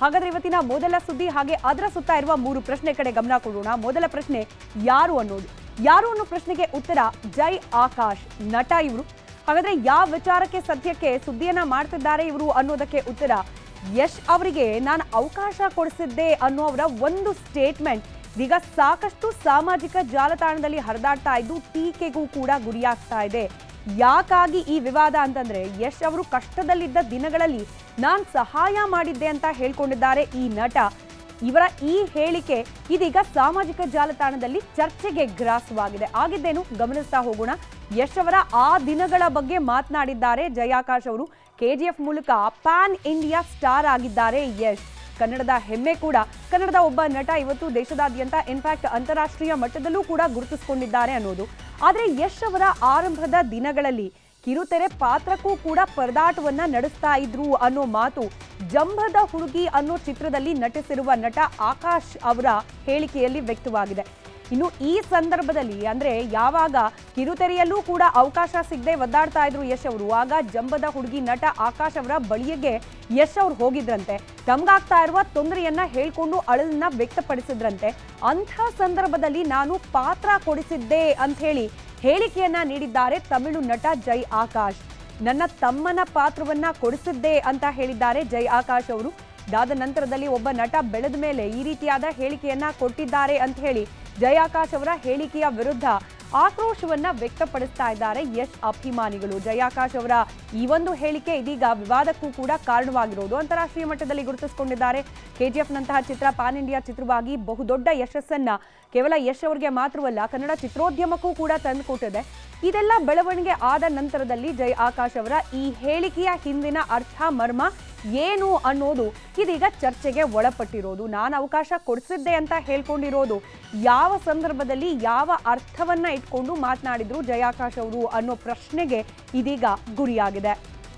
ಹಾಗಾದ್ರೆ ಇವತ್ತಿನ ಮೊದಲ ಸುದ್ದಿ ಹಾಗೆ ಅದರ ಸುತ್ತ ಇರುವ ಮೂರು ಪ್ರಶ್ನೆ ಕಡೆ ಗಮನ ಕೊಡೋಣ ಮೊದಲ ಪ್ರಶ್ನೆ ಯಾರು ಅನ್ನೋದು ಯಾರು ಅನ್ನೋ ಪ್ರಶ್ನೆಗೆ ಉತ್ತರ ಜೈ ಆಕಾಶ್ ನಟ ಇವರು ಹಾಗಾದ್ರೆ ಯಾವ ವಿಚಾರಕ್ಕೆ ಸದ್ಯಕ್ಕೆ ಸುದ್ದಿಯನ್ನ ಮಾಡ್ತಿದ್ದಾರೆ ಇವರು ಅನ್ನೋದಕ್ಕೆ ಉತ್ತರ ಯಶ್ ಅವರಿಗೆ ನಾನು ಅವಕಾಶ ಕೊಡಿಸಿದ್ದೆ ಅನ್ನೋವರ ಒಂದು ಸ್ಟೇಟ್ಮೆಂಟ್ ಈಗ ಸಾಕಷ್ಟು ಸಾಮಾಜಿಕ ಜಾಲತಾಣದಲ್ಲಿ ಹರಿದಾಡ್ತಾ ಇದ್ದು ಟೀಕೆಗೂ ಕೂಡ ಗುರಿಯಾಗ್ತಾ ಇದೆ ಯಾಕಾಗಿ ಈ ವಿವಾದ ಅಂತಂದ್ರೆ ಯಶ್ ಅವರು ಕಷ್ಟದಲ್ಲಿದ್ದ ದಿನಗಳಲ್ಲಿ ನಾನ್ ಸಹಾಯ ಮಾಡಿದ್ದೆ ಅಂತ ಹೇಳ್ಕೊಂಡಿದ್ದಾರೆ ಈ ನಟ ಇವರ ಈ ಹೇಳಿಕೆ ಇದೀಗ ಸಾಮಾಜಿಕ ಜಾಲತಾಣದಲ್ಲಿ ಚರ್ಚೆಗೆ ಗ್ರಾಸವಾಗಿದೆ ಆಗಿದ್ದೇನು ಗಮನಿಸ್ತಾ ಹೋಗೋಣ ಯಶ್ ಅವರ ಆ ದಿನಗಳ ಬಗ್ಗೆ ಮಾತನಾಡಿದ್ದಾರೆ ಜಯಾಕಾಶ್ ಅವರು ಕೆಜಿಎಫ್ ಮೂಲಕ ಪ್ಯಾನ್ ಇಂಡಿಯಾ ಸ್ಟಾರ್ ಆಗಿದ್ದಾರೆ ಯಶ್ ಕನ್ನಡದ ಹೆಮ್ಮೆ ಕೂಡ ಕನ್ನಡದ ಒಬ್ಬ ನಟ ಇವತ್ತು ದೇಶದಾದ್ಯಂತ ಇನ್ಫ್ಯಾಕ್ಟ್ ಅಂತಾರಾಷ್ಟ್ರೀಯ ಮಟ್ಟದಲ್ಲೂ ಕೂಡ ಗುರುತಿಸಿಕೊಂಡಿದ್ದಾರೆ ಅನ್ನೋದು ಆದರೆ ಯಶ್ ಅವರ ಆರಂಭದ ದಿನಗಳಲ್ಲಿ ಕಿರುತೆರೆ ಪಾತ್ರಕ್ಕೂ ಕೂಡ ಪರದಾಟವನ್ನ ನಡೆಸ್ತಾ ಇದ್ರು ಅನ್ನೋ ಮಾತು ಜಂಬದ ಹುಡುಗಿ ಅನ್ನೋ ಚಿತ್ರದಲ್ಲಿ ನಟಿಸಿರುವ ನಟ ಆಕಾಶ್ ಅವರ ಹೇಳಿಕೆಯಲ್ಲಿ ವ್ಯಕ್ತವಾಗಿದೆ ಇನ್ನು ಈ ಸಂದರ್ಭದಲ್ಲಿ ಅಂದ್ರೆ ಯಾವಾಗ ಕಿರುತೆರೆಯಲ್ಲೂ ಕೂಡ ಅವಕಾಶ ಸಿಗದೆ ಒದ್ದಾಡ್ತಾ ಇದ್ರು ಯಶ್ ಅವರು ಆಗ ಜಂಬದ ಹುಡುಗಿ ನಟ ಆಕಾಶ್ ಅವರ ಬಳಿಯಗೆ ಯಶ್ ಅವ್ರು ಹೋಗಿದ್ರಂತೆ ತಮ್ಗಾಗ್ತಾ ಇರುವ ತೊಂದರೆಯನ್ನ ಹೇಳ್ಕೊಂಡು ಅಳಲನ್ನ ವ್ಯಕ್ತಪಡಿಸಿದ್ರಂತೆ ಅಂಥ ಸಂದರ್ಭದಲ್ಲಿ ನಾನು ಪಾತ್ರ ಕೊಡಿಸಿದ್ದೆ ಅಂತ ಹೇಳಿ ಹೇಳಿಕೆಯನ್ನ ನೀಡಿದ್ದಾರೆ ತಮಿಳು ನಟ ಜೈ ಆಕಾಶ್ ನನ್ನ ತಮ್ಮನ ಪಾತ್ರವನ್ನ ಕೊಡಿಸಿದ್ದೆ ಅಂತ ಹೇಳಿದ್ದಾರೆ ಜೈ ಆಕಾಶ್ ಅವರು ಇದಾದ ನಂತರದಲ್ಲಿ ಒಬ್ಬ ನಟ ಬೆಳೆದ ಮೇಲೆ ಈ ರೀತಿಯಾದ ಹೇಳಿಕೆಯನ್ನ ಕೊಟ್ಟಿದ್ದಾರೆ ಅಂತ ಹೇಳಿ ಜೈ ಆಕಾಶ್ ಅವರ ಹೇಳಿಕೆಯ ವಿರುದ್ಧ ಆಕ್ರೋಶವನ್ನ ವ್ಯಕ್ತಪಡಿಸ್ತಾ ಇದ್ದಾರೆ ಯಶ್ ಅಭಿಮಾನಿಗಳು ಜಯಾಕಾಶ್ ಅವರ ಈ ಒಂದು ಹೇಳಿಕೆ ಇದೀಗ ವಿವಾದಕ್ಕೂ ಕೂಡ ಕಾರಣವಾಗಿರೋದು ಅಂತಾರಾಷ್ಟ್ರೀಯ ಮಟ್ಟದಲ್ಲಿ ಗುರುತಿಸಿಕೊಂಡಿದ್ದಾರೆ ಕೆಜಿಎಫ್ ನಂತಹ ಚಿತ್ರ ಪ್ಯಾನ್ ಇಂಡಿಯಾ ಚಿತ್ರವಾಗಿ ಬಹುದೊಡ್ಡ ಯಶಸ್ಸನ್ನ ಕೇವಲ ಯಶ್ ಅವರಿಗೆ ಮಾತ್ರವಲ್ಲ ಕನ್ನಡ ಚಿತ್ರೋದ್ಯಮಕ್ಕೂ ಕೂಡ ತಂದುಕೊಟ್ಟಿದೆ ಇದೆಲ್ಲ ಬೆಳವಣಿಗೆ ಆದ ನಂತರದಲ್ಲಿ ಜೈ ಆಕಾಶ್ ಅವರ ಈ ಹೇಳಿಕೆಯ ಹಿಂದಿನ ಅರ್ಥ ಮರ್ಮ ಏನು ಅನ್ನೋದು ಇದೀಗ ಚರ್ಚೆಗೆ ಒಳಪಟ್ಟಿರೋದು ನಾನು ಅವಕಾಶ ಕೊಡಿಸಿದ್ದೆ ಅಂತ ಹೇಳ್ಕೊಂಡಿರೋದು ಯಾವ ಸಂದರ್ಭದಲ್ಲಿ ಯಾವ ಅರ್ಥವನ್ನ ಇಟ್ಕೊಂಡು ಮಾತನಾಡಿದ್ರು ಜಯಾಕಾಶ್ ಅವರು ಅನ್ನೋ ಪ್ರಶ್ನೆಗೆ ಇದೀಗ ಗುರಿಯಾಗಿದೆ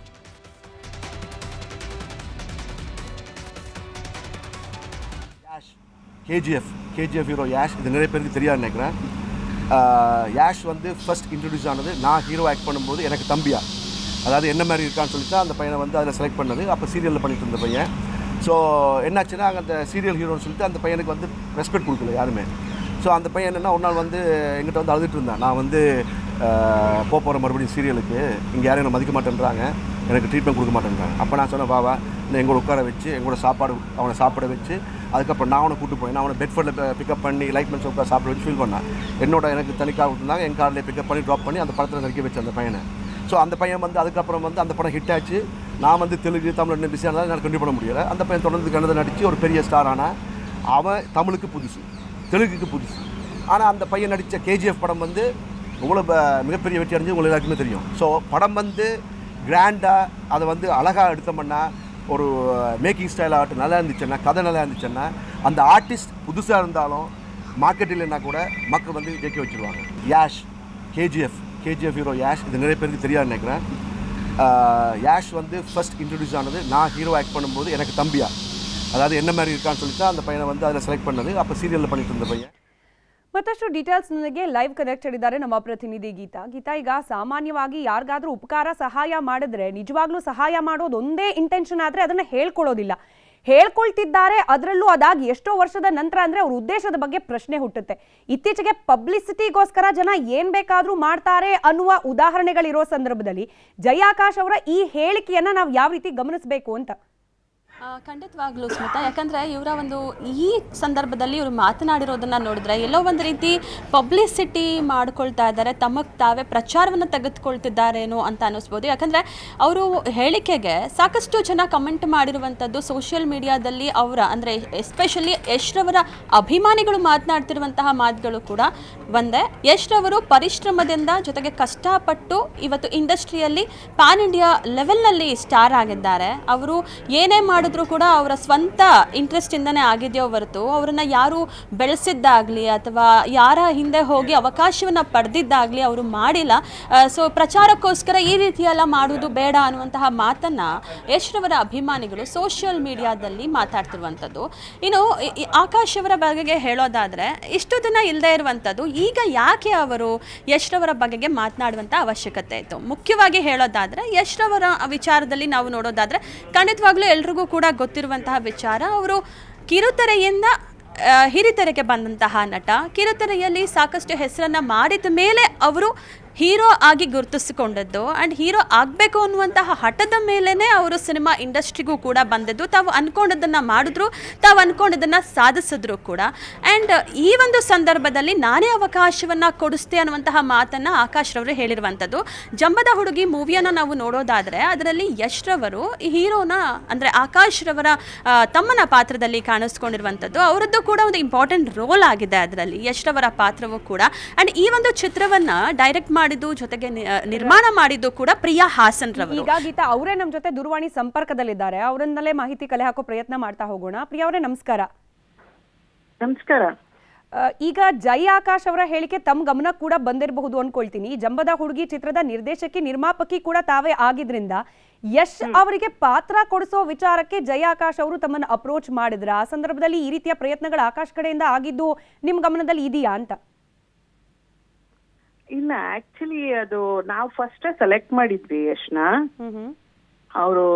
யாஷ் கேஜிஎஃப் கேஜிஎஃப் ஹீரோ யாஷ் இது நிறைய பேருக்கு தெரியாது நினைக்கிறேன் ஆஹ் யாஷ் வந்து ஃபர்ஸ்ட் இன்ட்ரடியூஸ் ஆனது நான் ஹீரோ ஆக்ட் பண்ணும்போது எனக்கு தம்பியா அதாவது என்ன மாதிரி இருக்கான்னு சொல்லி தான் அந்த பையனை வந்து அதில் செலக்ட் பண்ணது அப்போ சீரியலில் பண்ணிட்டு இருந்த பையன் ஸோ என்னாச்சுன்னா அங்கே அந்த சீரியல் ஹீரோன்னு சொல்லிட்டு அந்த பையனுக்கு வந்து ரெஸ்பெக்ட் கொடுக்கல யாருமே ஸோ அந்த பையன் என்னன்னா ஒரு நாள் வந்து எங்கிட்ட வந்து அழுதுட்டு இருந்தான் நான் வந்து போக போகிற மறுபடியும் சீரியலுக்கு இங்கே யாரும் என்னை மதிக்க மாட்டேன்றாங்க எனக்கு ட்ரீட்மெண்ட் கொடுக்க மாட்டேன்றாங்க அப்போ நான் சொன்னேன் வா வா நான் எங்களோட உட்கார வச்சு எங்களோட சாப்பாடு அவனை சாப்பிட வச்சு அதுக்கப்புறம் நான் அவனை கூட்டு போய் நான் அவனை பெட்ஃபோர்டில் பிக்கப் பண்ணி லைட்மெண்ட்ஸ் உட்கார சாப்பிட வச்சு ஃபீல் பண்ணேன் என்னோட எனக்கு தனி கார் கொடுத்தாங்க என் காரில் பிக்கப் பண்ணி ட்ராப் பண்ணி அந்த படத்தில் நடிக்க வச்ச அந்த பையனை ஸோ அந்த பையன் வந்து அதுக்கப்புறம் வந்து அந்த படம் ஹிட் ஆச்சு நான் வந்து தெலுங்கு தமிழ் என்ன பிஸியாக இருந்தாலும் எனக்கு கண்டிப்பாக பண்ண முடியலை அந்த பையன் தொடர்ந்து கன்னட நடித்து ஒரு பெரிய ஸ்டார் ஆனால் அவன் தமிழுக்கு புதுசு தெலுங்குக்கு புதுசு ஆனால் அந்த பையன் நடித்த கேஜிஎஃப் படம் வந்து இவ்வளோ ப- மிகப்பெரிய வெற்றி அடைஞ்சு உங்களுக்கு எல்லாருக்குமே தெரியும் ஸோ படம் வந்து கிராண்டாக அதை வந்து அழகாக எடுத்தோம்னா ஒரு மேக்கிங் ஸ்டைல் ஆகட்டும் நல்லா இருந்துச்சுன்னா கதை நல்லா இருந்துச்சுன்னா அந்த ஆர்டிஸ்ட் புதுசாக இருந்தாலும் மார்க்கெட் இல்லைன்னா கூட மக்கள் வந்து ஜெயிக்க வச்சுருவாங்க யாஷ் கேஜிஎஃப் கேஜிஎஃப் ஹீரோ யாஷ் இது நிறைய பேருக்கு தெரியாது நினைக்கிறேன் ஆஹ் யாஷ் வந்து ஃபர்ஸ்ட் இன்ட்ரடியூஸ் ஆனது நான் ஹீரோ ஆக்ட் பண்ணும்போது எனக்கு தம்பியா அதாவது என்ன மாதிரி இருக்கான்னு சொல்லி தான் அந்த பையனை வந்து அதில் செலக்ட் பண்ணது அப்போ சீரியலில் பண்ணிட்டு இருந்த பையன் ಮತ್ತಷ್ಟು ಡೀಟೇಲ್ಸ್ ನನಗೆ ಲೈವ್ ಕನೆಕ್ಟೆಡ್ ಇದ್ದಾರೆ ನಮ್ಮ ಪ್ರತಿನಿಧಿ ಗೀತಾ ಗೀತಾ ಈಗ ಸಾಮಾನ್ಯವಾಗಿ ಯಾರಿಗಾದ್ರೂ ಉಪಕಾರ ಸಹಾಯ ಮಾಡಿದ್ರೆ ನಿಜವಾಗ್ಲೂ ಸಹಾಯ ಮಾಡೋದು ಒಂದೇ ಇಂಟೆನ್ಷನ್ ಆದ್ರೆ ಅದನ್ನ ಹೇಳ್ಕೊಳ್ಳೋದಿಲ್ಲ ಹೇಳ್ಕೊಳ್ತಿದ್ದಾರೆ ಅದರಲ್ಲೂ ಅದಾಗಿ ಎಷ್ಟೋ ವರ್ಷದ ನಂತರ ಅಂದ್ರೆ ಅವ್ರ ಉದ್ದೇಶದ ಬಗ್ಗೆ ಪ್ರಶ್ನೆ ಹುಟ್ಟುತ್ತೆ ಇತ್ತೀಚೆಗೆ ಪಬ್ಲಿಸಿಟಿಗೋಸ್ಕರ ಜನ ಏನ್ ಬೇಕಾದ್ರೂ ಮಾಡ್ತಾರೆ ಅನ್ನುವ ಉದಾಹರಣೆಗಳಿರೋ ಸಂದರ್ಭದಲ್ಲಿ ಜಯಾಕಾಶ್ ಅವರ ಈ ಹೇಳಿಕೆಯನ್ನ ನಾವು ಯಾವ ರೀತಿ ಗಮನಿಸಬೇಕು ಅಂತ ಆ, ಖಂಡಿತವಾಗ್ಲೂ ಸ್ಮಿತಾ ಯಾಕಂದರೆ ಇವರ ಒಂದು ಈ ಸಂದರ್ಭದಲ್ಲಿ ಇವರು ಮಾತನಾಡಿರೋದನ್ನ ನೋಡಿದ್ರೆ ಎಲ್ಲೋ ಒಂದು ರೀತಿ ಪಬ್ಲಿಸಿಟಿ ಮಾಡ್ಕೊಳ್ತಾ ಇದ್ದಾರೆ ತಮಗೆ ತಾವೇ ಪ್ರಚಾರವನ್ನು ತೆಗೆದುಕೊಳ್ತಿದ್ದಾರೇನೋ ಅಂತ ಅನ್ನಿಸ್ಬೋದು ಯಾಕಂದರೆ ಅವರು ಹೇಳಿಕೆಗೆ ಸಾಕಷ್ಟು ಜನ ಕಮೆಂಟ್ ಮಾಡಿರುವಂಥದ್ದು ಸೋಷಿಯಲ್ ಮೀಡಿಯಾದಲ್ಲಿ ಅವರ ಅಂದರೆ ಎಸ್ಪೆಷಲಿ ಯಶ್ರವರ ಅಭಿಮಾನಿಗಳು ಮಾತನಾಡ್ತಿರುವಂತಹ ಮಾತುಗಳು ಕೂಡ ಒಂದೇ ಯಶ್ರವರು ಪರಿಶ್ರಮದಿಂದ ಜೊತೆಗೆ ಕಷ್ಟಪಟ್ಟು ಇವತ್ತು ಇಂಡಸ್ಟ್ರಿಯಲ್ಲಿ ಪ್ಯಾನ್ ಇಂಡಿಯಾ ಲೆವೆಲ್ನಲ್ಲಿ ಸ್ಟಾರ್ ಆಗಿದ್ದಾರೆ ಅವರು ಏನೇ ಮಾಡಿದ್ರು ಕೂಡ ಅವರ ಸ್ವಂತ ಇಂಟ್ರೆಸ್ಟಿಂದನೇ ಆಗಿದೆಯೋ ಹೊರತು ಅವರನ್ನ ಯಾರು ಬೆಳೆಸಿದ್ದಾಗಲಿ ಅಥವಾ ಯಾರ ಹಿಂದೆ ಹೋಗಿ ಅವಕಾಶವನ್ನು ಪಡೆದಿದ್ದಾಗಲಿ ಅವರು ಮಾಡಿಲ್ಲ ಸೊ ಪ್ರಚಾರಕ್ಕೋಸ್ಕರ ಈ ರೀತಿಯೆಲ್ಲ ಮಾಡುವುದು ಬೇಡ ಅನ್ನುವಂತಹ ಮಾತನ್ನು ಯಶ್ರವರ ಅಭಿಮಾನಿಗಳು ಸೋಷಿಯಲ್ ಮೀಡಿಯಾದಲ್ಲಿ ಮಾತಾಡ್ತಿರುವಂಥದ್ದು ಇನ್ನು ಈ- ಈ ಆಕಾಶ್ ಅವರ ಬಗೆಗೆ ಹೇಳೋದಾದರೆ ಇಷ್ಟು ದಿನ ಇಲ್ಲದೆ ಇರುವಂಥದ್ದು ಈಗ ಯಾಕೆ ಅವರು ಯಶ್ರವರ ಬಗೆಗೆ ಮಾತನಾಡುವಂಥ ಅವಶ್ಯಕತೆ ಇತ್ತು ಮುಖ್ಯವಾಗಿ ಹೇಳೋದಾದರೆ ಯಶ್ರವರ ವಿಚಾರದಲ್ಲಿ ನಾವು ನೋಡೋದಾದರೆ ಖಂಡಿತವಾಗ್ಲೂ ಎಲ್ರಿಗೂ ಕೂಡ ಗೊತ್ತಿರುವಂತಹ ವಿಚಾರ ಅವರು ಕಿರುತೆರೆಯಿಂದ ಆ, ಹಿರಿತೆರೆಗೆ ಬಂದಂತಹ ನಟ ಕಿರುತೆರೆಯಲ್ಲಿ ಸಾಕಷ್ಟು ಹೆಸರನ್ನ ಮಾಡಿದ ಮೇಲೆ ಅವರು ಹೀರೋ ಆಗಿ ಗುರುತಿಸಿಕೊಂಡದ್ದು ಆ್ಯಂಡ್ ಹೀರೋ ಆಗಬೇಕು ಅನ್ನುವಂತಹ ಹಠದ ಮೇಲೇ ಅವರು ಸಿನಿಮಾ ಇಂಡಸ್ಟ್ರಿಗೂ ಕೂಡ ಬಂದದ್ದು ತಾವು ಅನ್ಕೊಂಡಿದ್ದನ್ನು ಮಾಡಿದ್ರು ತಾವು ಅನ್ಕೊಂಡಿದ್ದನ್ನು ಸಾಧಿಸಿದ್ರು ಕೂಡ ಆ್ಯಂಡ್ ಈ ಒಂದು ಸಂದರ್ಭದಲ್ಲಿ ನಾನೇ ಅವಕಾಶವನ್ನು ಕೊಡಿಸ್ತೆ ಅನ್ನುವಂತಹ ಮಾತನ್ನು ಆಕಾಶ್ ರವರು ಹೇಳಿರುವಂಥದ್ದು ಜಂಬದ ಹುಡುಗಿ ಮೂವಿಯನ್ನು ನಾವು ನೋಡೋದಾದರೆ ಅದರಲ್ಲಿ ಯಶ್ ರವರು ಈ ಹೀರೋನ ಅಂದರೆ ಆಕಾಶ್ ರವರ ಆ, ತಮ್ಮನ ಪಾತ್ರದಲ್ಲಿ ಕಾಣಿಸ್ಕೊಂಡಿರುವಂಥದ್ದು ಅವರದ್ದು ಕೂಡ ಒಂದು ಇಂಪಾರ್ಟೆಂಟ್ ರೋಲ್ ಆಗಿದೆ ಅದರಲ್ಲಿ ಯಶ್ ರವರ ಪಾತ್ರವೂ ಕೂಡ ಆ್ಯಂಡ್ ಈ ಒಂದು ಚಿತ್ರವನ್ನು ಡೈರೆಕ್ಟ್ ಮಾಡಿದ್ದು ಜೊತೆಗೆ ನಿ- ಆ, ನಿರ್ಮಾಣ ಮಾಡಿದ್ದು ಕೂಡ ಪ್ರಿಯಾ ಹಾಸನ್ ರವರು ಈಗ ಗೀತಾ ಅವರೇ ನಮ್ಮ ಜೊತೆ ದೂರವಾಣಿ ಸಂಪರ್ಕದಲ್ಲಿದ್ದಾರೆ ಅವರನ್ನಲ್ಲೇ ಮಾಹಿತಿ ಕಲೆ ಹಾಕೋ ಪ್ರಯತ್ನ ಮಾಡ್ತಾ ಹೋಗೋಣ ಪ್ರಿಯಾ ಅವರೇ ನಮಸ್ಕಾರ ನಮಸ್ಕಾರ ಆ, ಈಗ ಜೈ ಆಕಾಶ್ ಅವರ ಹೇಳಿಕೆ ತಮ್ಮ ಗಮನ ಕೂಡ ಬಂದಿರಬಹುದು ಅನ್ಕೊಳ್ತೀನಿ ಜಂಬದ ಹುಡುಗಿ ಚಿತ್ರದ ನಿರ್ದೇಶಕಿ ನಿರ್ಮಾಪಕಿ ಕೂಡ ತಾವೇ ಆಗಿದ್ರಿಂದ ಯಶ್ ಅವರಿಗೆ ಪಾತ್ರ ಕೊಡಿಸೋ ವಿಚಾರಕ್ಕೆ ಜೈ ಆಕಾಶ್ ಅವರು ತಮ್ಮನ್ನ ಅಪ್ರೋಚ್ ಮಾಡಿದ್ರ ಆ ಸಂದರ್ಭದಲ್ಲಿ ಈ ರೀತಿಯ ಪ್ರಯತ್ನಗಳು ಆಕಾಶ್ ಕಡೆಯಿಂದ ಆಗಿದ್ದು ನಿಮ್ ಗಮನದಲ್ಲಿ ಇದೆಯಾ ಅಂತ ಇಲ್ಲ ಆಕ್ಚುಲಿ ಅದು ನಾವು ಫಸ್ಟ್ ಸೆಲೆಕ್ಟ್ ಮಾಡಿದ್ವಿ ಯಶ್ನ ಹ್ಮ್ ಹ್ಮ್ ಅವರು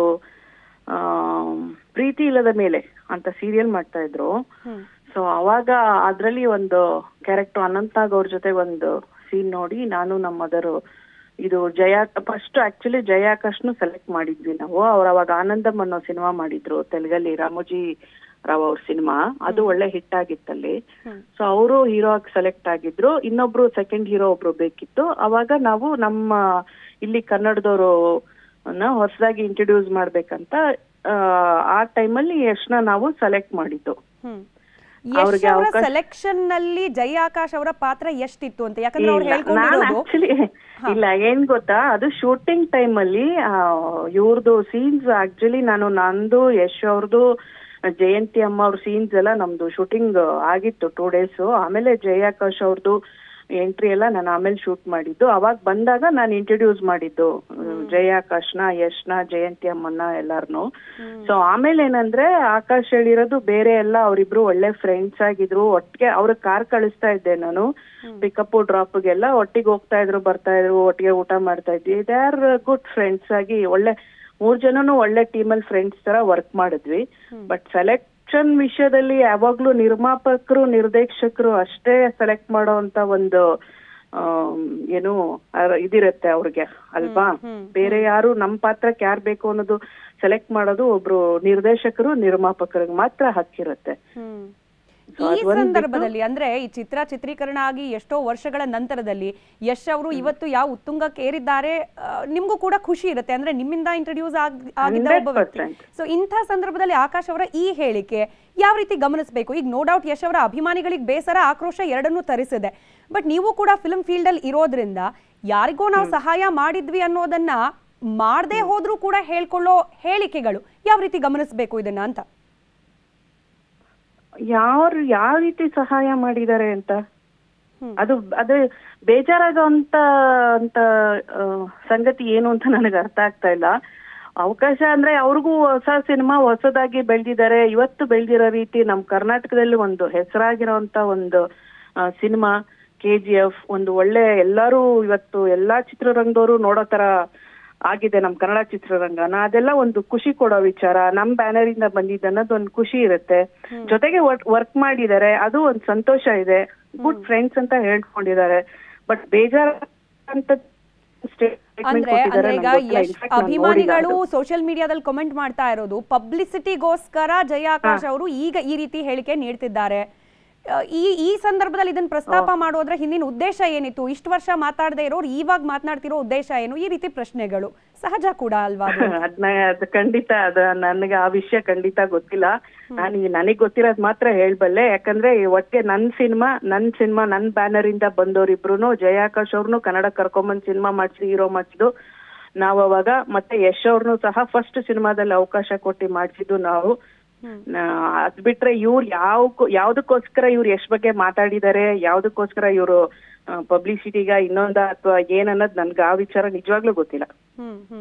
ಪ್ರೀತಿ ಇಲ್ಲದ ಮೇಲೆ ಅಂತ ಸೀರಿಯಲ್ ಮಾಡ್ತಾ ಇದ್ರು ಹ್ಮ್ ಸೊ ಅವಾಗ ಅದ್ರಲ್ಲಿ ಒಂದು ಕ್ಯಾರೆಕ್ಟರ್ ಅನಂತಾಗ್ ಅವ್ರ ಜೊತೆ ಒಂದು ಸೀನ್ ನೋಡಿ ನಾನು ನಮ್ಮ ಮದರು ಇದು ಜಯ ಫಸ್ಟ್ ಆಕ್ಚುಲಿ ಜಯಾಕಾಶ್ನು ಸೆಲೆಕ್ಟ್ ಮಾಡಿದ್ವಿ ನಾವು ಅವ್ರು ಅವಾಗ ಆನಂದಂ ಅನ್ನೋ ಸಿನಿಮಾ ಮಾಡಿದ್ರು ತೆಲುಗಲ್ಲಿ ರಾಮೋಜಿ ರಾವ್ ಅವ್ರ ಸಿನಿಮಾ ಅದು ಒಳ್ಳೆ ಹಿಟ್ ಆಗಿತ್ತಲ್ಲಿ ಸೊ ಅವರು ಹೀರೋ ಆಗಿ ಸೆಲೆಕ್ಟ್ ಆಗಿದ್ರು ಇನ್ನೊಬ್ರು ಸೆಕೆಂಡ್ ಹೀರೋ ಒಬ್ರು ಬೇಕಿತ್ತು ಅವಾಗ ನಾವು ನಮ್ಮ ಇಲ್ಲಿ ಕನ್ನಡದವರು ಹೊಸದಾಗಿ ಇಂಟ್ರೊಡ್ಯೂಸ್ ಮಾಡ್ಬೇಕಂತ ಆ, ಆ ಟೈಮಲ್ಲಿ ಯಶ್ನ ನಾವು ಸೆಲೆಕ್ಟ್ ಮಾಡಿದ್ದು ಹ್ಮ್ ಅವ್ರಿಗೆ ಯಶ್ ಅವರ ಅವಕಾಶ- ಸೆಲೆಕ್ಷನ್ ನಲ್ಲಿ ಜೈ ಆಕಾಶ್ ಅವರ ಪಾತ್ರ ಎಷ್ಟಿತ್ತು ಅಂತ ಯಾಕಂದ್ರೆ ಅವ್ರು ಇಲ್ಲ, ನಾನ್ ಹೇಳ್ಕೊಂಡಿರೋದು actually ಇಲ್ಲ ಏನ್ ಗೊತ್ತಾ ಅದು ಶೂಟಿಂಗ್ ಟೈಮ್ ಅಲ್ಲಿ ಇವ್ರದ್ದು ಸೀನ್ಸ್ ಆಕ್ಚುಲಿ ನಾನು ನಂದು ಯಶ್ ಅವ್ರದ್ದು ಜಯಂತಿ ಅಮ್ಮ ಅವ್ರ ಸೀನ್ಸ್ ಎಲ್ಲ ನಮ್ದು ಶೂಟಿಂಗ್ ಆಗಿತ್ತು ಟೂ ಡೇಸ್ ಆಮೇಲೆ ಜಯಾಕಾಶ್ ಅವ್ರದ್ದು ಎಂಟ್ರಿ ಎಲ್ಲ ನಾನು ಆಮೇಲೆ ಶೂಟ್ ಮಾಡಿದ್ದು ಅವಾಗ ಬಂದಾಗ ನಾನು ಇಂಟ್ರೊಡ್ಯೂಸ್ ಮಾಡಿದ್ದು ಜಯಾಕಾಶ್ನ ಯಶ್ನ ಜಯಂತಿ ಅಮ್ಮನ್ನ ಎಲ್ಲಾರ್ನು ಸೊ ಆಮೇಲೆ ಏನಂದ್ರೆ ಆಕಾಶ್ ಹೇಳಿರೋದು ಬೇರೆ ಎಲ್ಲ ಅವರಿಬ್ರು ಒಳ್ಳೆ ಫ್ರೆಂಡ್ಸ್ ಆಗಿದ್ರು ಒಟ್ಟಿಗೆ ಅವ್ರ ಕಾರ್ ಕಳಿಸ್ತಾ ಇದ್ದೆ ನಾನು ಪಿಕಪ್ ಡ್ರಾಪ್ಗೆಲ್ಲ ಒಟ್ಟಿಗೆ ಹೋಗ್ತಾ ಇದ್ರು ಬರ್ತಾ ಇದ್ರು ಒಟ್ಟಿಗೆ ಊಟ ಮಾಡ್ತಾ ಇದ್ವಿ ದೇ ಆರ್ ಗುಡ್ ಫ್ರೆಂಡ್ಸ್ ಆಗಿ ಒಳ್ಳೆ ಮೂರ್ ಜನನು ಒಳ್ಳೆ ಟೀಮಲ್ಲಿ ಫ್ರೆಂಡ್ಸ್ ತರ ವರ್ಕ್ ಮಾಡಿದ್ವಿ ಬಟ್ ಸೆಲೆಕ್ಷನ್ ವಿಷಯದಲ್ಲಿ ಯಾವಾಗ್ಲೂ ನಿರ್ಮಾಪಕರು ನಿರ್ದೇಶಕರು ಅಷ್ಟೇ ಸೆಲೆಕ್ಟ್ ಮಾಡೋಂತ ಒಂದು ಆಮ್, ಏನು ಅರ್- ಇದಿರತ್ತೆ ಅವ್ರಿಗೆ ಅಲ್ವಾ ಬೇರೆ ಯಾರು ನಮ್ ಪಾತ್ರಕ್ಕೆ ಯಾರ್ ಬೇಕು ಅನ್ನೋದು ಸೆಲೆಕ್ಟ್ ಮಾಡೋದು ಒಬ್ರು ನಿರ್ದೇಶಕರು ನಿರ್ಮಾಪಕರಿಗೆ ಮಾತ್ರ ಹಕ್ಕಿರುತ್ತೆ ಹ್ಮ್. So ಈ ಅದ್ ಒಂದ್ ಸಂದರ್ಭದಲ್ಲಿ ಅಂದ್ರೆ ಈ ಚಿತ್ರ ಚಿತ್ರೀಕರಣ ಆಗಿ ಎಷ್ಟೋ ವರ್ಷಗಳ ನಂತರದಲ್ಲಿ ಯಶ್ ಅವರು ಇವತ್ತು ಯಾವ ಉತ್ತುಂಗಕ್ಕೆ ಏರಿದ್ದಾರೆ ಆ, ನಿಮ್ಗೂ ಕೂಡ ಖುಷಿ ಇರುತ್ತೆ ಅಂದ್ರೆ ನಿಮ್ಮಿಂದ ಇಂಟ್ರೊಡ್ಯೂಸ್ ಆಗಿದ್ದ ಒಬ್ಬ ವ್ಯಕ್ತಿ 100%. ಸೊ ಇಂಥ ಸಂದರ್ಭದಲ್ಲಿ ಆಕಾಶ್ ಅವರ ಈ ಹೇಳಿಕೆ ಯಾವ ರೀತಿ ಗಮನಿಸಬೇಕು ಈಗ ನೋ ಡೌಟ್ ಯಶ್ ಅವರ ಅಭಿಮಾನಿಗಳಿಗೆ ಬೇಸರ ಆಕ್ರೋಶ ಎರಡನ್ನೂ ತರಿಸಿದೆ ಬಟ್ ನೀವು ಕೂಡ ಫಿಲ್ಮ್ ಫೀಲ್ಡ್ ಅಲ್ಲಿ ಇರೋದ್ರಿಂದ ಯಾರಿಗೋ ನಾವು ಸಹಾಯ ಮಾಡಿದ್ವಿ ಅನ್ನೋದನ್ನ ಮಾಡದೆ ಹೋದ್ರೂ ಕೂಡ ಹೇಳ್ಕೊಳ್ಳೋ ಹೇಳಿಕೆಗಳು ಯಾವ ರೀತಿ ಗಮನಿಸಬೇಕು ಇದನ್ನ ಅಂತ ಯಾರು ಯಾವ ರೀತಿ ಸಹಾಯ ಮಾಡಿದ್ದಾರೆ ಅಂತ ಅದು ಅದು ಬೇಜಾರಾಗೋಂತ ಅಂತ ಆ, ಸಂಗತಿ ಏನು ಅಂತ ನನಗೆ ಅರ್ಥ ಆಗ್ತಾ ಇಲ್ಲ ಅವಕಾಶ ಅಂದ್ರೆ ಅವ್ರಿಗೂ ಹೊಸ ಸಿನಿಮಾ ಹೊಸದಾಗಿ ಬೆಳೆದಿದ್ದಾರೆ ಇವತ್ತು ಬೆಳೆದಿರೋ ರೀತಿ ನಮ್ಮ ಕರ್ನಾಟಕದಲ್ಲಿ ಒಂದು ಹೆಸರಾಗಿರೋಂತ ಒಂದು ಸಿನಿಮಾ ಕೆ ಜಿ ಎಫ್ ಒಂದು ಒಳ್ಳೆ ಎಲ್ಲರೂ ಇವತ್ತು ಎಲ್ಲಾ ಚಿತ್ರರಂಗದವರು ನೋಡೋ ತರ ಆಗಿದೆ ನಮ್ ಕನ್ನಡ ಚಿತ್ರರಂಗನ ಅದೆಲ್ಲ ಒಂದು ಖುಷಿ ಕೊಡೋ ವಿಚಾರ ನಮ್ ಬ್ಯಾನರ್ ಇಂದ ಬಂದಿದ್ದ ಅನ್ನೋದು ಒಂದು ಖುಷಿ ಇರುತ್ತೆ ಜೊತೆಗೆ ವರ್ಕ್ ಮಾಡಿದ್ದಾರೆ ಅದು ಒಂದು ಸಂತೋಷ ಇದೆ ಗುಡ್ ಫ್ರೆಂಡ್ಸ್ ಅಂತ ಹೇಳ್ಕೊಂಡಿದ್ದಾರೆ ಬಟ್ ಬೇಜಾರ ಅಂತ statement ಅಂದ್ರೆ ಕೊಟ್ಟಿದ್ದಾರೆ ಅಂದ್ರೆ ಈಗ ನಂಗ್ ಗೊತ್ತಿಲ್ಲ. ಯಶ್ In fact ನಾನ್ ನೋಡಿಲ್ಲ ಅಭಿಮಾನಿಗಳು ಅದು. ಸೋಷಿಯಲ್ ಮೀಡಿಯಾದಲ್ಲಿ ಕಮೆಂಟ್ ಮಾಡ್ತಾ ಇರೋದು ಪಬ್ಲಿಸಿಟಿಗೋಸ್ಕರ ಜಯ ಆಕಾಶ್ ಅವರು ಈಗ ಈ ರೀತಿ ಹೇಳಿಕೆ ನೀಡ್ತಿದ್ದಾರೆ ಆ, ಈ ಈ ಸಂದರ್ಭದಲ್ಲಿ ಇದನ್ನ ಪ್ರಸ್ತಾಪ ಮಾಡೋದ್ರ ಹಿಂದಿನ ಉದ್ದೇಶ ಏನಿತ್ತು ಇಷ್ಟು ವರ್ಷ ಮಾತಾಡದೆ ಇರೋರು ಇವಾಗ ಮಾತನಾಡ್ತಿರೋ ಉದ್ದೇಶ ಏನು ಈ ರೀತಿ ಪ್ರಶ್ನೆಗಳು ಸಹಜ ಕೂಡ ಅಲ್ವಾ ಅದು? ಅದ್ನ ಅದು ಖಂಡಿತ ಅದ ನನಗೆ ಆ ವಿಷಯ ಖಂಡಿತ ಗೊತ್ತಿಲ್ಲ ನಾನು ನನಗ್ ಗೊತ್ತಿರೋದ್ ಮಾತ್ರ ಹೇಳ್ಬಲ್ಲೆ ಯಾಕಂದ್ರೆ ಒಟ್ಟಿಗೆ ನನ್ ಸಿನಿಮಾ ನನ್ ಸಿನಿಮಾ ನನ್ ಬ್ಯಾನರ್ ಇಂದ ಬಂದವರಿಬ್ರು ಜಯಾಕಾಶ್ ಅವ್ರನ್ನು ಕನ್ನಡ ಕರ್ಕೊಂಬಂದ್ ಸಿನಿಮಾ ಮಾಡ್ಸಿ ಹೀರೋ ಮಾಡ್ಸಿದ್ದು ನಾವ್ ಅವಾಗ ಮತ್ತೆ ಯಶ್ ಅವ್ರನ್ನು ಸಹ ಫಸ್ಟ್ ಸಿನಿಮಾದಲ್ಲಿ ಅವಕಾಶ ಕೊಟ್ಟು ಮಾಡ್ಸಿದ್ದು ನಾವು ನಾ- ಅದ್ ಬಿಟ್ರೆ ಇವ್ರು ಯಾವ ಯಾವ್ದಕ್ಕೋಸ್ಕರ ಇವ್ರು ಎಷ್ಟ್ ಬಗ್ಗೆ ಮಾತಾಡಿದ್ದಾರೆ ಯಾವ್ದಕ್ಕೋಸ್ಕರ ಇವ್ರು ಪಬ್ಲಿಸಿಟಿಗ ಇನ್ನೊಂದ ಅಥವಾ ಏನನ್ನೋದ್ ನನ್ಗೆ ಆ ವಿಚಾರ ನಿಜವಾಗ್ಲೂ ಗೊತ್ತಿಲ್ಲ ಹ್ಮ್ ಹ್ಮ್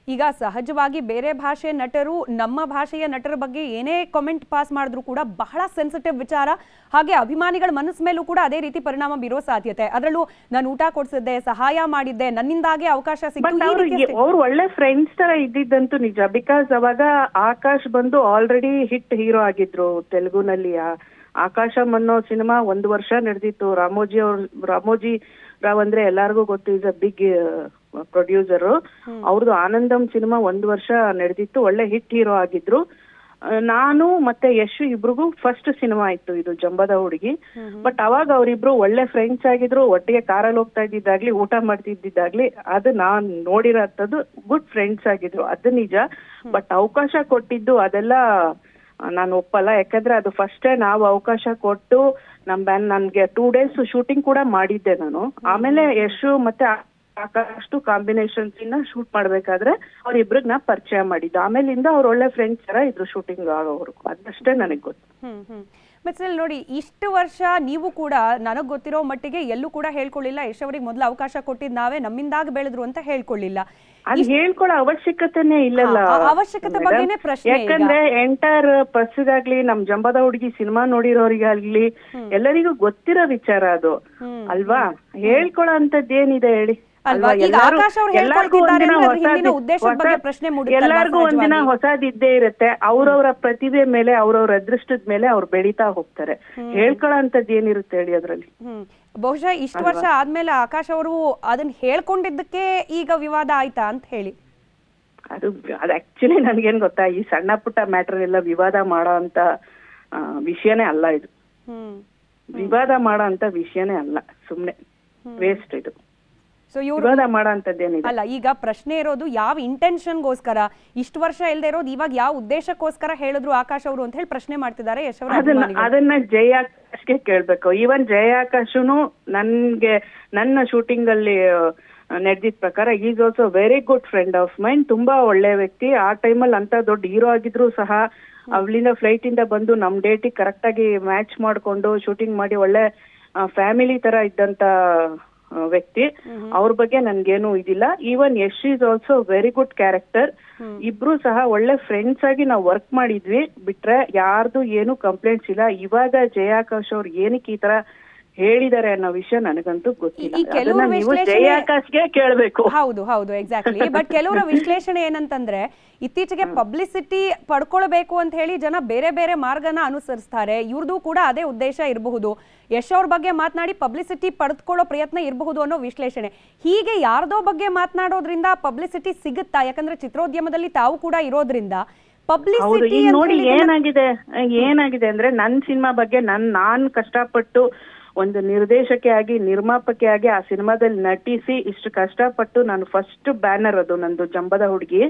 ಈಗ ಸಹಜವಾಗಿ ಬೇರೆ ಭಾಷೆ ನಟರು ನಮ್ಮ ಭಾಷೆಯ ನಟರ ಬಗ್ಗೆ ಏನೇ ಕಾಮೆಂಟ್ ಪಾಸ್ ಮಾಡಿದ್ರು ಕೂಡ ಬಹಳ ಸೆನ್ಸಿಟಿವ್ ವಿಚಾರ ಹಾಗೆ ಅಭಿಮಾನಿಗಳ ಮನಸ್ಸು ಮೇಲೂ ಕೂಡ ಅದೇ ರೀತಿ ಪರಿಣಾಮ ಬೀರೋ ಸಾಧ್ಯತೆ ಅದರಲ್ಲೂ ನಾನು ಊಟ ಕೊಡ್ಸಿದ್ದೆ ಸಹಾಯ ಮಾಡಿದ್ದೆ ನನ್ನಿಂದಾಗೆ ಅವಕಾಶ ಸಿಕ್ತು ಬಟ್ ಈ ಅವ್ರು ರೀತಿಯ ಸ್ಟೇ- ಅವ್ರು ಒಳ್ಳೆ ಫ್ರೆಂಡ್ಸ್ ತರ ಇದ್ದಿದ್ದಂತೂ ನಿಜ ಬಿಕಾಸ್ ಅವಾಗ ಆಕಾಶ್ ಬಂದು ಆಲ್ರೆಡಿ ಹಿಟ್ ಹೀರೋ ಆಗಿದ್ರು ತೆಲುಗುನಲ್ಲಿ ಆ- ಆಕಾಶಂ ಅನ್ನೋ ಸಿನಿಮಾ ಒಂದು ವರ್ಷ ನಡೆದಿತ್ತು ರಾಮೋಜಿ ಅವ್ರ ರಾಮೋಜಿ ರಾವ್ ಅಂದ್ರೆ ಎಲ್ಲಾರ್ಗೂ ಗೊತ್ತು ಇಸ್ ಅ ಬಿಗ್ ಪ್ರೊಡ್ಯೂಸರ್ ಅವ್ರದ್ದು ಆನಂದಂ ಸಿನಿಮಾ ಒಂದು ವರ್ಷ ನಡೆದಿತ್ತು ಒಳ್ಳೆ ಹಿಟ್ ಹೀರೋ ಆಗಿದ್ರು ಆ, ನಾನು ಮತ್ತೆ ಯಶ್ ಇಬ್ರಿಗೂ ಫಸ್ಟ್ ಸಿನಿಮಾ ಇತ್ತು ಇದು ಜಂಬದ ಹುಡುಗಿ ಬಟ್ ಅವಾಗ ಅವರಿಬ್ರು ಒಳ್ಳೆ ಫ್ರೆಂಡ್ಸ್ ಆಗಿದ್ರು ಒಟ್ಟಿಗೆ ಕಾರಲ್ಲಿ ಹೋಗ್ತಾ ಇದ್ದಿದ್ದಾಗ್ಲಿ ಊಟ ಮಾಡ್ತಿದ್ದಿದ್ದಾಗ್ಲಿ ಅದು ನಾನ್ ನೋಡಿರೋಂಥದ್ದು ಗುಡ್ ಫ್ರೆಂಡ್ಸ್ ಆಗಿದ್ರು ಅದು ನಿಜ ಬಟ್ ಅವಕಾಶ ಕೊಟ್ಟಿದ್ದು ಅದೆಲ್ಲ ನಾನು ಒಪ್ಪಲ್ಲ ಯಾಕಂದ್ರೆ ಅದು ಫಸ್ಟ್ ನಾವು ಅವಕಾಶ ಕೊಟ್ಟು ನಮ್ ಬ್ಯಾನ್ ನನ್ಗೆ ಟೂ ಡೇಸ್ ಶೂಟಿಂಗ್ ಕೂಡ ಮಾಡಿದ್ದೆ ನಾನು ಆಮೇಲೆ ಯಶು ಮತ್ತೆ ಸಾಕಷ್ಟು ಕಾಂಬಿನೇಷನ್ಸ್ ಇನ್ನ ಶೂಟ್ ಮಾಡ್ಬೇಕಾದ್ರೆ ಅವ್ರಿಬ್ರಿಗೆ ನಾ ಪರಿಚಯ ಮಾಡಿದ್ದು ಆಮೇಲಿಂದ ಅವ್ರ ಒಳ್ಳೆ ಫ್ರೆಂಡ್ಸ್ ತರ ಇದ್ರು ಶೂಟಿಂಗ್ ಆಗೋವರೆಗೂ ಅದಷ್ಟೇ ನನಗೆ ಗೊತ್ತು ಹ್ಮ್ ಹ್ಮ್ ಮತ್ತೆ ಸ್ಟಿಲ್ ನೋಡಿ ಇಷ್ಟು ವರ್ಷ ನೀವು ಕೂಡ ನನಗ್ ಗೊತ್ತಿರೋ ಮಟ್ಟಿಗೆ ಎಲ್ಲೂ ಕೂಡ ಹೇಳ್ಕೊಳ್ಳಿಲ್ಲ ಯಶ್ ಅವ್ರಿಗೆ ಮೊದಲು ಅವಕಾಶ ಕೊಟ್ಟಿದ್ ನಾವೇ ನಮ್ಮಿಂದಾಗಿ ಬೆಳೆದ್ರು ಅಂತ ಹೇಳ್ಕೊಳ್ಳಿಲ್ಲ ಅದ್ ಹೇಳ್ಕೊಳ್ಳೋ ಅವಶ್ಯಕತೆನೇ ಇಲ್ಲಲ್ಲ ಹಾ, ಆ ಅವಶ್ಯಕತೆ madam. ಬಗ್ಗೆನೇ ಪ್ರಶ್ನೆ ಈಗ. ಯಾಕಂದ್ರೆ ಎಂಟರ್ ಪರ್ಸ್ಗಾಗ್ಲಿ ನಮ್ ಜಂಬದ ಹುಡುಗಿ ಸಿನಿಮಾ ನೋಡಿರೋರಿಗಾಗ್ಲಿ ಎಲ್ಲರಿಗೂ ಗೊತ್ತಿರೋ ವಿಚಾರ ಅದು ಅಲ್ವಾ ಹೇಳ್ಕೊಳ್ಳೋ ಅಂತದ್ ಏನಿದೆ ಹೇಳಿ ಅಲ್ವಾ? ಈಗ ಎಲ್ಲಾರು- ಆಕಾಶ್ ಅವ್ರು ಎಲ್ಲಾರ್ಗೂ ಹೇಳ್ಕೊಳ್ತಿದ್ದಾರೆ ಒಂದಿನ ಅಂದ್ರೆ ಅದ್ರ ಹಿಂದಿನ ಹೊಸದ್- ಉದ್ದೇಶದ ಬಗ್ಗೆ ಹೊಸದ್- ಪ್ರಶ್ನೆ ಮೂಡುತ್ತಲ್ವಾ ಎಲ್ಲಾರ್ಗೂ ಒಂದಿನ ಸಹಜವಾಗಿ? ಹೊಸದ್ ಇದ್ದೇ ಇರುತ್ತೆ ಅವ್ರವ್ರ ಪ್ರತಿಭೆ ಮೇಲೆ ಅವ್ರವ್ರ ಅದೃಷ್ಟದ ಮೇಲೆ ಅವ್ರು ಬೆಳೀತಾ ಹೋಗ್ತಾರೆ ಹೇಳ್ಕೊಳ್ಳೋ ಅಂತದ್ ಏನಿರುತ್ತೆ ಹೇಳಿ ಅದ್ರಲ್ಲಿ ಹ್ಮ್ ಬಹುಶಃ ಇಷ್ಟು ವರ್ಷ ಆದ್ಮೇಲೆ ಆಕಾಶ್ ಅವರು ಅದನ್ನ ಹೇಳ್ಕೊಂಡಿದ್ದಕ್ಕೆ ಈಗ ವಿವಾದ ಆಯ್ತಾ ಅಂತ ಹೇಳಿ ಅದು ಅದು ಆಕ್ಚುಲಿ ನನ್ಗೇನ್ ಗೊತ್ತಾ ಈ ಸಣ್ಣ ಪುಟ್ಟ ಮ್ಯಾಟರ್ ಎಲ್ಲ ವಿವಾದ ಮಾಡೋ ಅಂತ ಆ, ವಿಷಯನೇ ಅಲ್ಲ ಇದು ಹ್ಮ್ ವಿವಾದ ಮಾಡೋ ಅಂತ ವಿಷಯನೇ ಅಲ್ಲ ಸುಮ್ನೆ ವೇಸ್ಟ್ ಇದು ಸೊ ಇವ್ರು ವಿವಾದ ಮಾಡೋ ಅಂತದ್ದೇನಿದೆ ಅಲ್ಲ ಈಗ ಪ್ರಶ್ನೆ ಇರೋದು ಯಾವ ಇಂಟೆನ್ಷನ್ಗೋಸ್ಕರ ಇಷ್ಟು ವರ್ಷ ಇಲ್ದೇ ಇರೋದು ಇವಾಗ ಯಾವ ಉದ್ದೇಶಕ್ಕೋಸ್ಕರ ಹೇಳಿದ್ರು ಆಕಾಶ್ ಅವರು ಅಂತ ಹೇಳಿ ಪ್ರಶ್ನೆ ಮಾಡ್ತಿದ್ದಾರೆ ಯಶ್ ಅವರ ಅದನ್ನ ಅಭಿಮಾನಿಗಳು. ಅದನ್ನ ಜಯಾಕಾಶ್ಗೆ ಕೇಳ್ಬೇಕು ಈವನ್ ಜಯಾಕಾಶುನು ನನ್ಗೆ ನನ್ನ ಶೂಟಿಂಗ್ ಅಲ್ಲಿ ನಡೆದಿದ್ ಪ್ರಕಾರ is also very good friend of mind ತುಂಬಾ ಒಳ್ಳೆ ವ್ಯಕ್ತಿ ಆ ಟೈಮಲ್ಲಿ ಅಂತ ದೊಡ್ಡ ಹೀರೋ ಆಗಿದ್ರು ಸಹ ಅವಳಿಂದ ಫ್ಲೈಟ್ ಇಂದ ಬಂದು ನಮ್ ಡೇಟಿಗೆ ಕರೆಕ್ಟ್ ಆಗಿ ಮ್ಯಾಚ್ ಮಾಡ್ಕೊಂಡು ಶೂಟಿಂಗ್ ಮಾಡಿ ಒಳ್ಳೆ ಫ್ಯಾಮಿಲಿ ತರ ಇದ್ದಂತ ಆ, ವ್ಯಕ್ತಿ ಅವ್ರ ಬಗ್ಗೆ ನನ್ಗೇನು ಇದಿಲ್ಲ even Yash is also very good character ಇಬ್ರು ಸಹ ಒಳ್ಳೆ ಫ್ರೆಂಡ್ಸ್ ಆಗಿ ನಾವು ವರ್ಕ್ ಮಾಡಿದ್ವಿ ಬಿಟ್ರೆ ಯಾರ್ದು ಏನು ಕಂಪ್ಲೇಂಟ್ಸ್ ಇಲ್ಲ ಇವಾಗ ಜಯಾಕಾಶ್ ಅವ್ರು ಏನಕ್ಕೆ ಈ ತರ ಹೇಳಿದ್ದಾರೆ ಅನ್ನೋ ವಿಷಯ ನನಗಂತೂ ಗೊತ್ತಿಲ್ಲ ಈ ಕೆಲವ್ರ ಅದನ್ನ ನೀವು ವಿಶ್ಲೇಷಣೆ- ಜಯಾಕಾಶ್ಗೆ ಕೇಳ್ಬೇಕು ಹೌದು ಹೌದು ಎಕ್ಸಾಕ್ಟ್ಲಿ ಬಟ್ ಕೆಲವರ ವಿಶ್ಲೇಷಣೆ ಏನಂತಂದ್ರೆ ಇತ್ತೀಚೆಗೆ ಪಬ್ಲಿಸಿಟಿ ಪಡ್ಕೊಳ್ಬೇಕು ಅಂತ ಹೇಳಿ ಜನ ಬೇರೆ ಬೇರೆ ಮಾರ್ಗನ ಅನುಸರಿಸ್ತಾರೆ ಇವ್ರದ್ದು ಕೂಡ ಅದೇ ಉದ್ದೇಶ ಇರಬಹುದು ಯಶ್ ಅವ್ರ ಬಗ್ಗೆ ಮಾತನಾಡಿ ಪಬ್ಲಿಸಿಟಿ ಪಡೆದುಕೊಳ್ಳೋ ಪ್ರಯತ್ನ ಇರಬಹುದು ಅನ್ನೋ ವಿಶ್ಲೇಷಣೆ ಹೀಗೆ ಯಾರ್ದೋ ಬಗ್ಗೆ ಮಾತನಾಡೋದ್ರಿಂದ ಪಬ್ಲಿಸಿಟಿ ಸಿಗುತ್ತಾ ಯಾಕಂದ್ರೆ ಚಿತ್ರೋದ್ಯಮದಲ್ಲಿ ತಾವು ಕೂಡ ಇರೋದ್ರಿಂದ ಹೌದು ಪಬ್ಲಿಸಿಟಿ ಈಗ ನೋಡಿ ಏನಾಗಿದೆ ಏನಾಗಿದೆ ಅಂದ್ರೆ ನನ್ ಸಿನಿಮಾ ಬಗ್ಗೆ ನನ್ ನಾನ್ ಕಷ್ಟಪಟ್ಟು ಒಂದು ನಿರ್ದೇಶಕಿ ಆಗಿ ನಿರ್ಮಾಪಕಿ ಆಗಿ ಆ ಸಿನಿಮಾದಲ್ಲಿ ನಟಿಸಿ ಇಷ್ಟು ಕಷ್ಟಪಟ್ಟು ನಾನು ಫಸ್ಟ್ ಬ್ಯಾನರ್ ಅದು ನಂದು ಜಂಬದ ಹುಡುಗಿ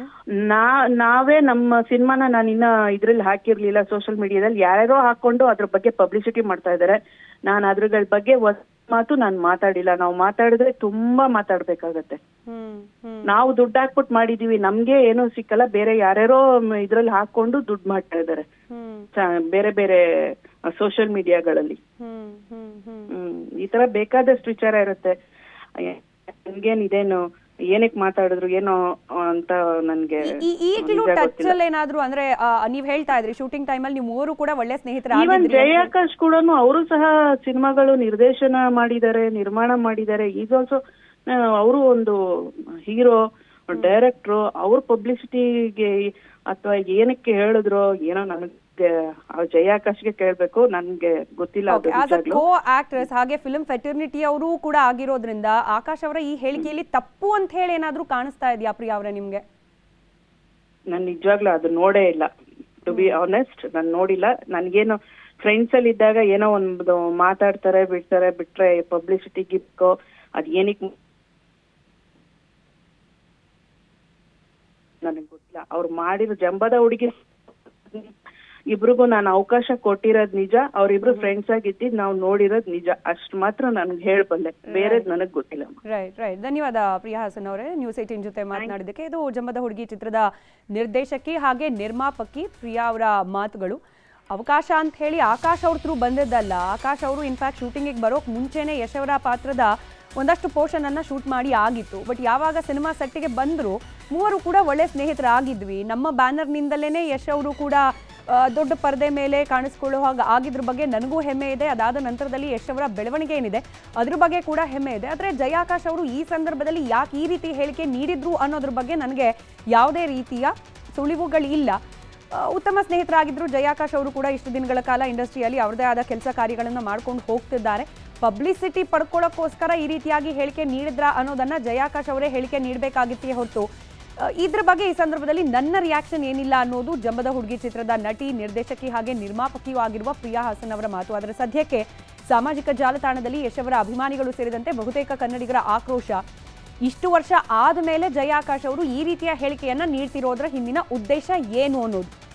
ನಾ ನಾವೇ ನಮ್ಮ ಸಿನಿಮಾನ ನಾನು ಇನ್ನ ಇದ್ರಲ್ಲಿ ಹಾಕಿರ್ಲಿಲ್ಲ ಸೋಷಿಯಲ್ ಮೀಡಿಯಾದಲ್ಲಿ ಯಾರ್ಯಾರೋ ಹಾಕೊಂಡು ಅದ್ರ ಬಗ್ಗೆ ಪಬ್ಲಿಸಿಟಿ ಮಾಡ್ತಾ ಇದ್ದಾರೆ ನಾನು ಅದ್ರಗಳ ಬಗ್ಗೆ ಒಂದ್ ಮಾತು ನಾನು ಮಾತಾಡಿಲ್ಲ ನಾವು ಮಾತಾಡಿದ್ರೆ ತುಂಬಾ ಮಾತಾಡ್ಬೇಕಾಗತ್ತೆ ಹ್ಮ್ ಹ್ಮ್ ನಾವು ದುಡ್ಡು ಹಾಕ್ಬಿಟ್ಟು ಮಾಡಿದೀವಿ ನಮ್ಗೆ ಏನೂ ಸಿಕ್ಕಲ್ಲ ಬೇರೆ ಯಾರ್ಯಾರೋ ಮ್- ಇದ್ರಲ್ಲಿ ಹಾಕೊಂಡು ದುಡ್ಡು ಮಾಡ್ತಾ ಇದಾರೆ ಹ್ಮ್ ಚ- ಬೇರೆ ಬೇರೆ ಸೋಷಿಯಲ್ ಮೀಡಿಯಾಗಳಲ್ಲಿ ಹ್ಮ್ ಹ್ಮ್ ಹ್ಮ್ ಹ್ಮ್ ಈ ತರ ಬೇಕಾದಷ್ಟು ವಿಚಾರ ಇರುತ್ತೆ ಅಯ್ಯ, ನನ್ಗೇನ್ ಇದೇನು ಏನಕ್ ಮಾತಾಡಿದ್ರು ಏನೋ ಅಂತ ನನ್ಗೆ ಈ- ಈಗ್ಲೂ ನಿಜ ಟಚ್ ಗೊತ್ತಿಲ್ಲ. ಅಲ್ಲಿ ಏನಾದ್ರು ಅಂದ್ರೆ ಆ, ನೀವ್ ಹೇಳ್ತಾ ಇದ್ರಿ ಶೂಟಿಂಗ್ ಟೈಮ್ ಅಲ್ಲಿ ನೀವು ಮೂವರು ಕೂಡ ಒಳ್ಳೆ ಈವನ್ ಸ್ನೇಹಿತರಾಗಿದ್ರಿ ಜಯಾಕಾಶ್ ಕೂಡ ಅವರು ಸಹ ಸಿನಿಮಾಗಳು ನಿರ್ದೇಶನ ಮಾಡಿದ್ದಾರೆ ನಿರ್ಮಾಣ ಮಾಡಿದ್ದಾರೆ ಈಗ ಆಲ್ಸೋ ಅವರು ಒಂದು ಹೀರೋ ಡೈರೆಕ್ಟ್ರು ಅವ್ರ ಪಬ್ಲಿಸಿಟಿಗೆ ಅಥವಾ ಏನಕ್ಕೆ ಹೇಳಿದ್ರು ಏನೋ ನನಗೆ ಆ ಜಯಾಕಾಶ್ಗೆ ಕೇಳ್ಬೇಕು ನನ್ಗೆ ಗೊತ್ತಿಲ್ಲ ಅದು ಆಸ್ ಅ ನಿಜಾಗ್ಲೂ. ಕೋ ಆಕ್ಟ್ರೆಸ್ ಹಾಗೆ ಫಿಲ್ಮ್ ಫೆಟರ್ನಿಟಿ ಅವರು ಕೂಡ ಆಗಿರೋದ್ರಿಂದ ಆಕಾಶ್ ಅವರ ಈ ಹೇಳಿಕೆಯಲ್ಲಿ ತಪ್ಪು ಅಂತ ಹೇಳಿ ಏನಾದ್ರೂ ಕಾಣಿಸ್ತಾ ಇದೆಯಾ ಪ್ರಿಯಾ ಅವರೇ ನಿಮ್ಗೆ ನಾನ್ ನಿಜವಾಗ್ಲೂ ಅದು ನೋಡೇ ಇಲ್ಲ ಟು ಬಿ ಆನೆಸ್ಟ್ ನಾನು ನೋಡಿಲ್ಲ ನನ್ಗೇನು ಫ್ರೆಂಡ್ಸ್ ಅಲ್ಲಿ ಇದ್ದಾಗ ಏನೋ ಒಂದು ಮಾತಾಡ್ತಾರೆ ಬಿಡ್ತಾರೆ ಬಿಟ್ರೆ ಪಬ್ಲಿಸಿಟಿ ಗಿಫ್ಟ್ಕೋ ಅದ್ ಏನಕ್ ನನಗೆ ಗೊತ್ತಿಲ್ಲ ಅವ್ರು ಮಾಡಿರೋ ಜಂಬದ ಹುಡುಗಿ ಇಬ್ರಿಗೂ ನಾನು ಅವಕಾಶ ಕೊಟ್ಟಿರೋದ್ ನಿಜ ಅವ್ರಿಬ್ರು ಫ್ರೆಂಡ್ಸ್ ಆಗಿದ್ದಿದ್ ನಾವು ನೋಡಿರೋದ್ ನಿಜ ಅಷ್ಟ್ ಮಾತ್ರ ನನ್ಗೆ ಹೇಳ್ಬಲ್ಲೆ ಬೇರೆದ್ ನನಗ್ ಗೊತ್ತಿಲ್ಲ ರೈಟ್ ರೈಟ್ ಧನ್ಯವಾದ ಪ್ರಿಯಾ ಹಾಸನ್ ಅವರೇ ನ್ಯೂಸ್ ಏಟಿನ್ ಜೊತೆ ಮಾತನಾಡಿದ್ದಕ್ಕೆ ಇದು ಜಂಬದ ಹುಡುಗಿ ಚಿತ್ರದ ನಿರ್ದೇಶಕಿ ಹಾಗೆ ನಿರ್ಮಾಪಕಿ ಪ್ರಿಯಾ ಅವರ ಮಾತುಗಳು ಅವಕಾಶ ಅಂತ ಹೇಳಿ ಆಕಾಶ್ ಅವ್ರ ಥ್ರೂ ಬಂದಿದ್ದಲ್ಲ ಆಕಾಶ್ ಅವರು ಇನ್ಫ್ಯಾಕ್ಟ್ ಶೂಟಿಂಗಿಗೆ ಬರೋಕ್ ಮುಂಚೆನೆ ಯಶ್ ಅವರ ಪಾತ್ರದ ಒಂದಷ್ಟು ಪೋರ್ಷನ್ ಅನ್ನ ಶೂಟ್ ಮಾಡಿ ಆಗಿತ್ತು ಬಟ್ ಯಾವಾಗ ಸಿನಿಮಾ ಸೆಟ್ಟಿಗೆ ಬಂದ್ರು ಮೂವರು ಕೂಡ ಒಳ್ಳೆ ಸ್ನೇಹಿತರಾಗಿದ್ವಿ ನಮ್ಮ ಬ್ಯಾನರ್ನಿಂದಲೇ ಯಶ್ ಅವರು ಕೂಡ ಆ, ದೊಡ್ಡ ಪರದೆ ಮೇಲೆ ಕಾಣಿಸ್ಕೊಳ್ಳೋ ಹಾಗೆ ಆಗಿದ್ರ ಬಗ್ಗೆ ನನಗೂ ಹೆಮ್ಮೆ ಇದೆ ಅದಾದ ನಂತರದಲ್ಲಿ ಯಶ್ ಅವರ ಬೆಳವಣಿಗೆ ಏನಿದೆ ಅದ್ರ ಬಗ್ಗೆ ಕೂಡ ಹೆಮ್ಮೆ ಇದೆ ಆದರೆ ಜಯಾಕಾಶ್ ಅವರು ಈ ಸಂದರ್ಭದಲ್ಲಿ ಯಾಕೆ ಈ ರೀತಿ ಹೇಳಿಕೆ ನೀಡಿದ್ರು ಅನ್ನೋದ್ರ ಬಗ್ಗೆ ನನಗೆ ಯಾವುದೇ ರೀತಿಯ ಸುಳಿವುಗಳಿಲ್ಲ ಆ, ಉತ್ತಮ ಸ್ನೇಹಿತರಾಗಿದ್ದರು ಜಯಾಕಾಶ್ ಅವರು ಕೂಡ ಇಷ್ಟು ದಿನಗಳ ಕಾಲ ಇಂಡಸ್ಟ್ರಿಯಲ್ಲಿ ಅವ್ರದೇ ಆದ ಕೆಲಸ ಕಾರ್ಯಗಳನ್ನು ಮಾಡ್ಕೊಂಡು ಹೋಗ್ತಿದ್ದಾರೆ ಪಬ್ಲಿಸಿಟಿ ಪಡ್ಕೊಳ್ಳೋಕ್ಕೋಸ್ಕರ ಈ ರೀತಿಯಾಗಿ ಹೇಳಿಕೆ ನೀಡಿದ್ರ ಅನ್ನೋದನ್ನ ಜಯಾಕಾಶ್ ಅವರೇ ಹೇಳಿಕೆ ನೀಡಬೇಕಾಗಿತ್ತೇ ಹೊರತು ಆ, ಇದ್ರ ಬಗ್ಗೆ ಈ ಸಂದರ್ಭದಲ್ಲಿ ನನ್ನ ರಿಯಾಕ್ಷನ್ ಏನಿಲ್ಲ ಅನ್ನೋದು ಜಂಬದ ಹುಡುಗಿ ಚಿತ್ರದ ನಟಿ ನಿರ್ದೇಶಕಿ ಹಾಗೆ ನಿರ್ಮಾಪಕಿಯೂ ಆಗಿರುವ ಪ್ರಿಯಾ ಹಾಸನ್ ಅವರ ಮಾತು ಆದರೆ ಸದ್ಯಕ್ಕೆ ಸಾಮಾಜಿಕ ಜಾಲತಾಣದಲ್ಲಿ ಯಶವರ ಅಭಿಮಾನಿಗಳು ಸೇರಿದಂತೆ ಬಹುತೇಕ ಕನ್ನಡಿಗರ ಆಕ್ರೋಶ ಇಷ್ಟು ವರ್ಷ ಆದ ಮೇಲೆ ಜಯಾಕಾಶ್ ಅವರು ಈ ರೀತಿಯ ಹೇಳಿಕೆಯನ್ನ ನೀಡ್ತಿರೋದ್ರ ಹಿಂದಿನ ಉದ್ದೇಶ ಏನು ಅನ್ನೋದು